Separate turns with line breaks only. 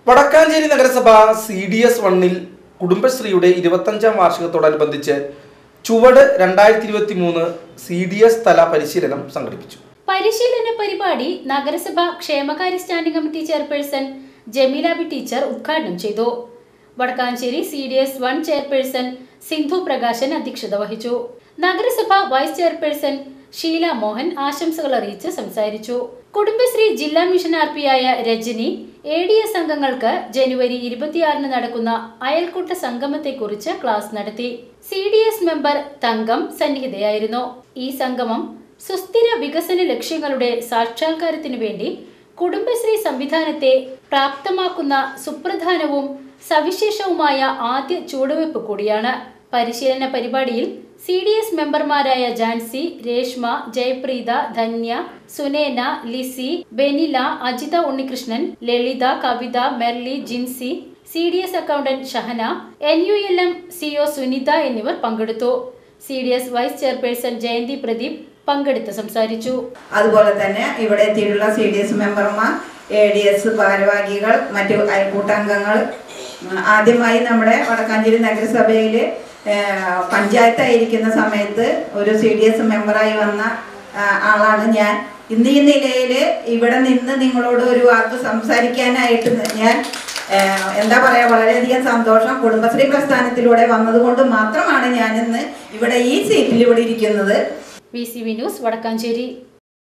വടക്കാഞ്ചേരി നഗരസഭ C D S വണ്ണിൽ കുടുംബശ്രീയുടെ ഇരുപത്തഞ്ചാം വാർഷികത്തോടനുബന്ധിച്ച് ചുവട് രണ്ടായിരത്തി ഇരുപത്തി മൂന്ന് സി ഡി എസ് തല പരിശീലനം സംഘടിപ്പിച്ചു
പരിശീലന പരിപാടി നഗരസഭ ക്ഷേമകാര്യ standing committee chairperson Jameela B teacher ഉദ്ഘാടനം ചെയ്തു Vadakkanchery C D S one chairperson Sindhu Prakashan അധ്യക്ഷത വഹിച്ചു നഗരസഭ വൈസ് ചെയർപേഴ്സൺ ഷീല മോഹൻ ആശംസകൾ അറിയിച്ച് സംസാരിച്ചു കുടുംബശ്രീ ജില്ലാ മിഷൻ ആർ പി ആയ രജനി എ ഡി എസ് അംഗങ്ങൾക്ക് ജനുവരി ഇരുപത്തിയാറിന് നടക്കുന്ന അയൽക്കൂട്ട സംഗമത്തെക്കുറിച്ച് ക്ലാസ് നടത്തി C D S member Thankam സന്നിഹിതയായിരുന്നു ഈ സംഗമം സുസ്ഥിര വികസന ലക്ഷ്യങ്ങളുടെ സാക്ഷാത്കാരത്തിനു വേണ്ടി കുടുംബശ്രീ സംവിധാനത്തെ പ്രാപ്തമാക്കുന്ന സുപ്രധാനവും സവിശേഷവുമായ ആദ്യ ചുവടുവയ്പ് കൂടിയാണ് പരിശീലന പരിപാടിയിൽ സി ഡി എസ് മെമ്പർമാരായ Jancy Reshma Jayapreetha Dhanya Sunena Lissy Benila Ajitha Unnikrishnan Lalitha Kavitha Merly Jincy C D S accountant Shahana N U L M C O Sunitha എന്നിവർ പങ്കെടുത്തു C D S vice chairperson Jayanthi Pradeep പങ്കെടുത്ത് സംസാരിച്ചു
അതുപോലെ തന്നെ ഇവിടെ എത്തിയിട്ടുള്ള സി ഡി എസ് മെമ്പർമാർ എ ഡി എസ് ഭാരവാഹികൾ മറ്റു അയൽക്കൂട്ടാംഗങ്ങൾ ഉം, ആദ്യമായി നമ്മുടെ വടക്കാഞ്ചേരി നഗരസഭയിൽ പഞ്ചായത്തായിരിക്കുന്ന സമയത്ത് ഒരു സി ഡി എസ് മെമ്പറായി വന്ന ആ, ആളാണ് ഞാൻ ഇന്ന് ഈ നിലയിൽ ഇവിടെ നിന്ന് നിങ്ങളോട് ഒരു വാക്ക് സംസാരിക്കാനായിട്ട് ഞാൻ ആ, എന്താ പറയാ വളരെയധികം സന്തോഷം കുടുംബശ്രീ പ്രസ്ഥാനത്തിലൂടെ വന്നതുകൊണ്ട് മാത്രമാണ് ഞാൻ ഇന്ന് ഇവിടെ ഈ സീറ്റിൽ ഇവിടെ ഇരിക്കുന്നത്
V C V news Vadakkanchery